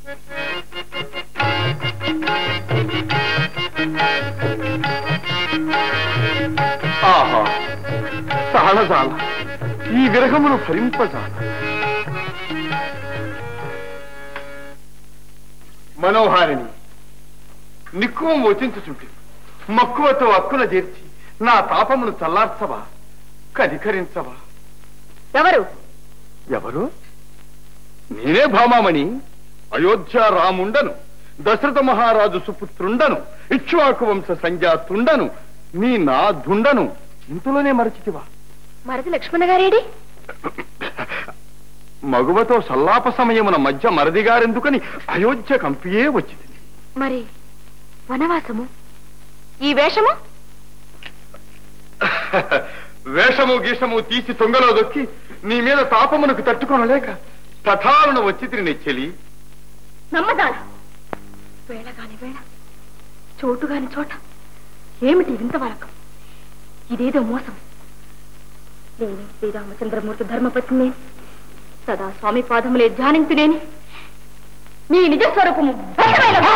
ఆహా సాలజాల ఈ విరహమును భరింపజాల మనోహారిణి నిక్కువం వచించుచుంటి మక్కువతో అక్కున చేర్చి నా తాపమును చల్లార్చవా కనికరించవా ఎవరు ఎవరు నేనే భామామణి అయోధ్య రాముండను దశరథ మహారాజు సుపుత్రుండను ఇక్ష్వాకు వంశ సంజాతుండను నీ నా దుండను ఇంతలోనే మరచితివా మరది లక్ష్మణ గారేడి మగువతో సల్లాప సమయమున మధ్య మరదిగారెందుకని అయోధ్య కంపియే వచ్చింది మరి వనవాసము ఈ వేషము వేషము గీషము తీసి తొంగలో దొక్కి నీ మీద తాపమునకు తట్టుకొనలేక తథారుణ వచ్చి తిని చెలి నమ్మదాన వేళ కాని వేళ చోటు కాని చోట ఏమిటి వింత వరకం ఇదేదో మోసం నేనే శ్రీరామచంద్రమూర్తి ధర్మపత్ని సదా స్వామి పాదములే ధ్యానించునేని నీ నిజ స్వరూపము వ్యక్తమైనది.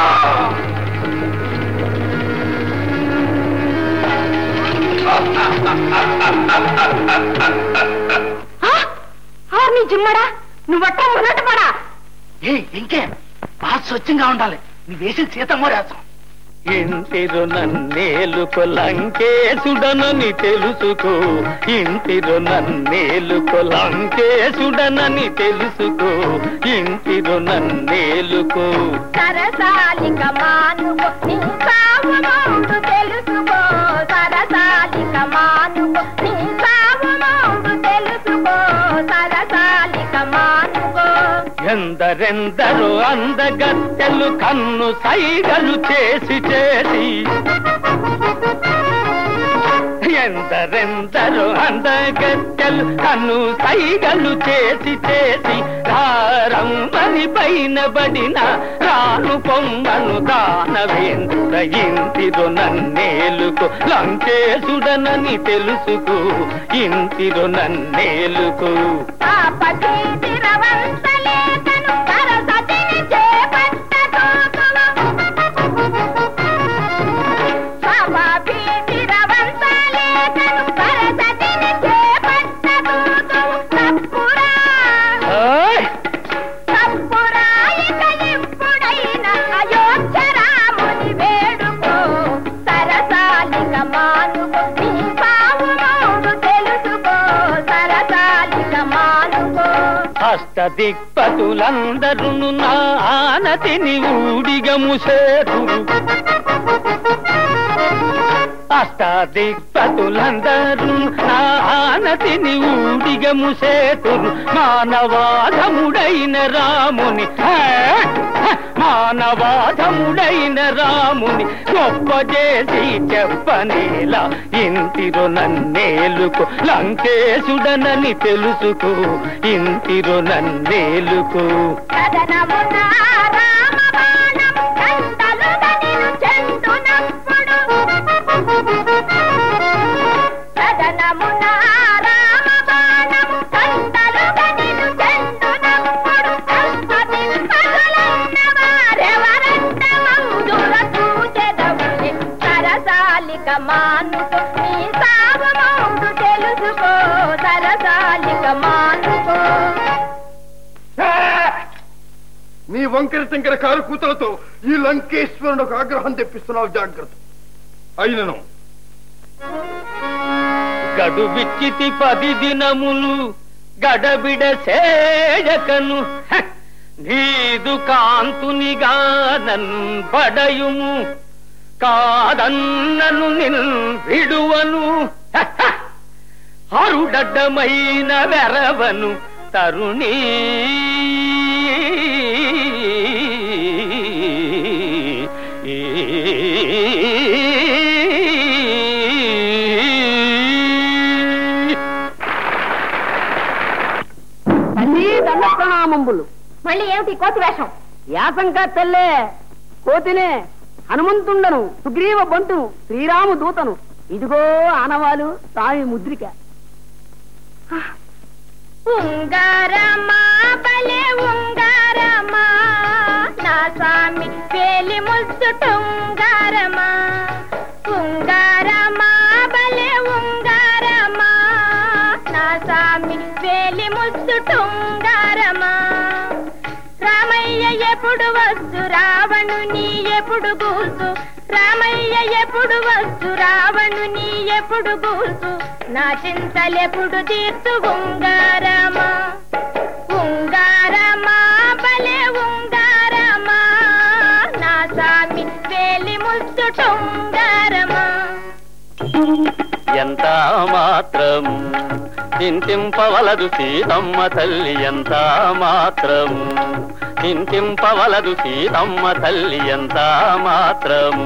ఆ? ఆ, నీ జిమ్మడా నువ్వట్ట మునటపడా ఏ ఇంకే బాగా స్వచ్ఛంగా ఉండాలి నువ్వు వేసిన సీతమ్మ రాసం ఇంటిరు నన్నేలుకు లంకేశుడనని తెలుసుకో ఇంటిరు నన్నేలుకు లంకేశుడనని తెలుసుకో ఇంటిరు నన్నేలుకో సరసాలిక మానుకో నీ సావుమౌడు తెలుసుకో సరసాలిక మానుకో నీ సావుమౌడు తెలుసుకో సరసాలిక మానుకో ఎందరెందరో అందగత్తెలు కన్ను సైగలు చేసి చేసి ఎందరెందరో అందగత్తెలు కన్ను సైగలు చేసి చేసి రారమ్మని పైన బడిన రాను పొమ్మను దానవేంద్ర ఇంటిరో నన్నేలుకు లంకేశుడనని తెలుసుకో ఇంటిరో నన్నేలుకు పాపతి తిరవంతలేకను సరసతిని చేపట్ట పాపి తిరవంతలేకను సరసతిని చేపట్ట తప్పురా ఓయ్! తప్పురాయిక ఎప్పుడైనా అయోధ్య రాముని వేడుకో సరసాలిక మానుకో నీ సావు మౌడు తెలుసుకో సరసాలిక మానుకో అష్టదిక్పతులందరూ నా ఆనతిని ఊడిగముసేరు అష్టాదిక్పతులందరూ నా ఆనతిని ఊడిగముసేతురు మానవాధముడైన రాముని హే! హే! మానవాధముడైన రాముని గొప్ప చేసి చెప్పనేలా ఇంటిరో నన్నేలుకు లంకేశుడనని తెలుసుకో ఇంటిరో నన్నేలుకు కథనమున రామ బాణం కంటలుగా నిన్ను చెందునప్పుడు కథనమున రామ బాణం కంటలుగా నిన్ను చెందునప్పుడు అష్టదిక్పతులైన వారెవరంట మంజుల చూచెదవులే సరసాలిక మానుకో నీ సాగు మౌడు తెలుసుకో సరసాలిక మానుకో నీ వంకర శంకర కారు కూతలతో ఈ లంకేశ్వరునికి ఆగ్రహం తెప్పిస్తున్నావు జాగ్రత్త అయినను గడు విచ్చితి పది దినములు గడబిడ సేయకను హ! నీదు కాంతునిగా నన్ పడయుము కాదన్నను నిన్ విడువను హ! హ! అరుడడ్డమైన వెరవను తరుణీ తల్లి దండ ప్రణామంబులు మళ్ళీ ఏమిటి కోతి వేషం యాసంకా తెల్లే కోతినే హనుమంతుండను సుగ్రీవ బంటును శ్రీరాము దూతను ఇదిగో ఆనవాలు స్వామి ముద్రిక ఉంగారమా బలే ఉంగారమా ఎప్పుడు గూల్సు రామయ్య ఎప్పుడు వస్తు రావణుని ఎప్పుడు గూల్సు నా చింతలెప్పుడు తీర్చు ఉంగారమా ఉంగారమా బలే ఉంగారమా నా సామి వేలి ముచ్చుటుంగారమా ఎంత మాత్రం చింతింపవలదు సీతమ్మ తల్లి ఎంత మాత్రం చింతింపవలదు సీతమ్మ తల్లి ఎంత మాత్రము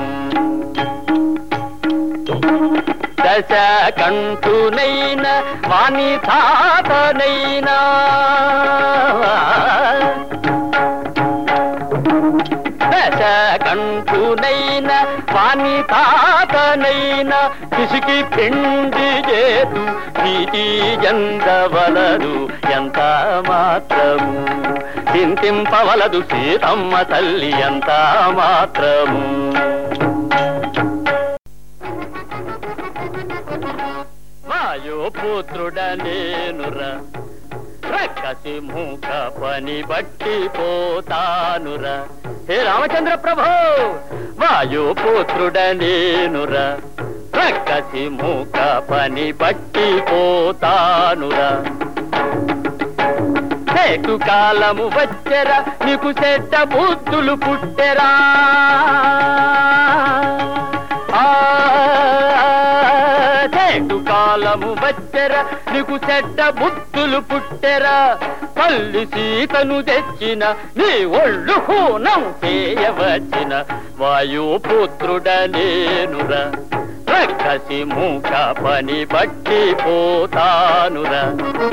దశ కంటునైన వాణి తాతనైనా దశ కంటునైన వాణి తాతనైన పిసికి పిండి చేదు నీటి ఎందవలదు ఎంత మాత్రము చింతింపవలదు సీతమ్మ తల్లి ఎంత మాత్రము వాయుపుత్రుడ నేనురా రక్కసి మూక పని బట్టి పోతానురా హే రామచంద్ర ప్రభు వాయుపుత్రుడ నేనురా రక్కసి మూక పని బట్టి పోతానురా సేటు కాలము వచ్చెరా నీకు చెడ్డ బుద్ధులు పుట్టెరా ఆ, సేటు కాలము వచ్చెరా నీకు చెడ్డ బుద్ధులు పుట్టెరా పల్లి సీతను తెచ్చిన నీ ఒళ్ళు హూనం చేయవచ్చిన వాయుపుత్రుడ నేనురా రక్కసి మూక పని బట్టి పోతానురా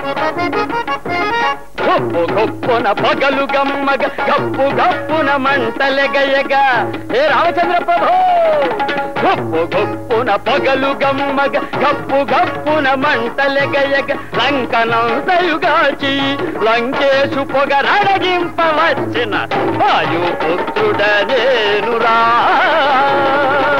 గొప్పు గొప్పున పగలు గమ్మగ గప్పు గప్పున మంటలెగయగా హే రామచంద్ర ప్రభు గొప్పు గొప్పున పగలు గమ్మగ గప్పు గప్పున మంటలెగయగ లంకనంతయుగాచి లంకేశు పొగరడగింపవచ్చిన వాయుపుత్రుడ నేనురా